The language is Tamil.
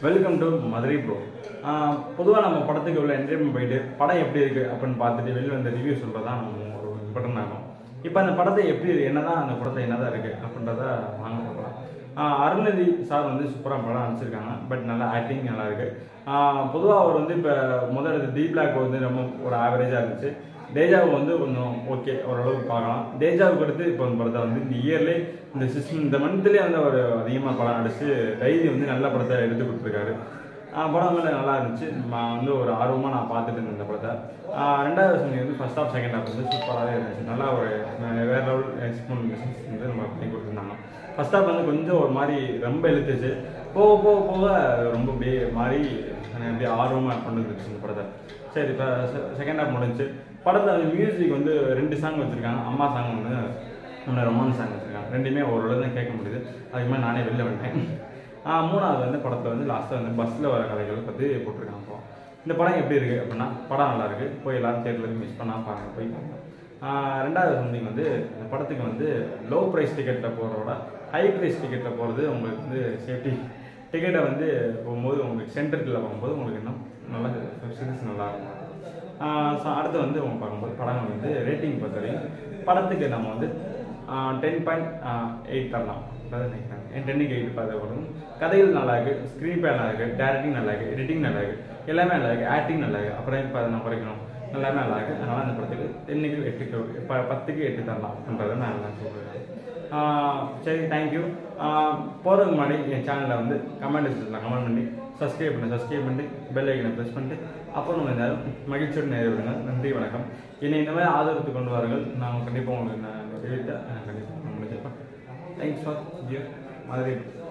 வெல்கம் டு மதுரை ப்ரோ பொதுவாக நம்ம படத்துக்கு உள்ள என்டர்டைன்மெண்ட் போயிட்டு படம் எப்படி இருக்குது அப்படின்னு பார்த்துட்டு வெளியில் வந்த ரிவ்யூ சொல்கிறது தான் நம்ம ஒரு இம்பார்ட்டன் ஆகும் இப்போ அந்த படத்தை எப்படி இருக்கு என்னதான் அந்த படத்தை என்னதான் இருக்குது அப்படின்றத வாங்க பார்க்கலாம் ஆஹ் அருணதி சார் வந்து சூப்பராக படம் நடிச்சிருக்காங்க பட் நல்லா ஆக்டிங் நல்லா இருக்கு பொதுவாக அவர் வந்து இப்போ முதல் டி பிளாக் வந்து ரொம்ப ஒரு ஆவரேஜாக இருந்துச்சு தேஜாவு வந்து கொஞ்சம் ஓகே ஓரளவுக்கு பார்க்கலாம் தேஜாவுக்கு அடுத்து இப்போ இந்த படத்தை வந்து இந்த இயர்லேயே இந்த சிஸ்டம் இந்த மந்த்லேயே வந்து அவர் அதிகமாக படம் நடிச்சு டைரி வந்து நல்ல படத்தை எடுத்து கொடுத்துருக்காரு ஆஹ் படம் வந்து நல்லா இருந்துச்சு நான் வந்து ஒரு ஆர்வமாக நான் பார்த்துட்டு இருந்தேன் இந்த படத்தை ஆஹ் ரெண்டாவது சந்தி வந்து ஃபர்ஸ்ட் ஹாஃப் செகண்ட் ஹாஃப் வந்து சூப்பராகவே இருந்துச்சு நல்லா ஒரு அஹ் வேற லெவல் எக்ஸ்பிளனேஷன்ஸ் வந்து நம்ம பண்ணி கொடுத்துருந்தாங்க ஃபர்ஸ்ட் ஹாஃப் வந்து கொஞ்சம் ஒரு மாதிரி ரொம்ப இழுத்துச்சு போக போக போக ரொம்ப அப்படியே மாறி எனக்கு அப்படியே ஆர்வமாக கொண்டு வந்துருச்சு இந்த படத்தை சரி இப்போ செகண்ட் ஹாஃப் முடிஞ்சுச்சு படத்தில் வந்து மியூசிக் வந்து ரெண்டு சாங் வச்சுருக்காங்க அம்மா சாங் ஒன்று ஒன்று ரொமான்ஸ் சாங் வச்சுருக்காங்க ரெண்டுமே ஒரு தான் கேட்க முடியுது அதுக்கு மேலே நானே வெளில வந்துட்டேன் ஆஹ் மூணாவது வந்து படத்தில் வந்து லாஸ்ட்டாக வந்து பஸ்ஸில் வர கதைகள் பற்றி போட்டிருக்காங்க இப்போ இந்த படம் எப்படி இருக்குது அப்படின்னா படம் நல்லா இருக்கு போய் எல்லாரும் தேட்டருக்கு மிஸ் பண்ணால் பாருங்க போய் பாருங்க ஆஹ் ரெண்டாவது சம்திங் வந்து இந்த படத்துக்கு வந்து லோ ப்ரைஸ் டிக்கெட்டில் போகிறதோட ஹை ப்ரைஸ் டிக்கெட்டில் போகிறது உங்களுக்கு வந்து சேஃப்டி டிக்கெட்டை வந்து போகும்போது உங்களுக்கு சென்டரில் போகும்போது உங்களுக்கு இன்னும் நல்லா ஃபெசிலிட்டிஸ் நல்லா இருக்கும் ஸோ அடுத்து வந்து அவங்க பார்க்கும்போது படங்கள் வந்து ரேட்டிங் பொறுத்தவரைக்கும் படத்துக்கு நம்ம வந்து டென் பாயிண்ட் எயிட் தரலாம் அதாவது நினைக்கிறேன் என் டென்னுக்கு எயிட் பார்த்து கொடுக்கும் கதைகள் நல்லா இருக்கு ஸ்க்ரீன் பே நல்லா இருக்கு டேரக்டிங் நல்லா இருக்கு எடிட்டிங் நல்லா இருக்கு எல்லாமே நல்லா இருக்கு ஆக்டிங் நல்லா இருக்கு அப்புறம் இப்போ அதை நான் குறைக்கணும் எல்லாமே நல்லா இருக்கு அதனால அந்த படத்துக்கு டென்னுக்கு எட்டுக்கு இப்போ பத்துக்கு எட்டு தரலாம்ன்றதை நான் நான் சொல்கிறேன் சரி தேங்க்யூ போகிறதுக்கு முன்னாடி என் சேனலில் வந்து கமெண்ட் வச்சுருந்தேன் கமெண்ட் பண்ணி சப்ஸ்கிரைப் பண்ணி சப்ஸ்கிரைப் பண்ணிட்டு பெல் ஐக்கனை ப்ரெஸ் பண்ணிட்டு அப்புறம் நம்ம எல்லாரும் மகிழ்ச்சியோடு நேரிடுங்க நன்றி வணக்கம் என்னை இந்த மாதிரி ஆதரவுக்கு கொண்டு வாருங்கள் நான் கண்டிப்பாக உங்களுக்கு நான் தெரிவித்த கண்டிப்பாக முடிஞ்சிருப்பேன் தேங்க்ஸ் ஃபார் ஜியோ மதுரை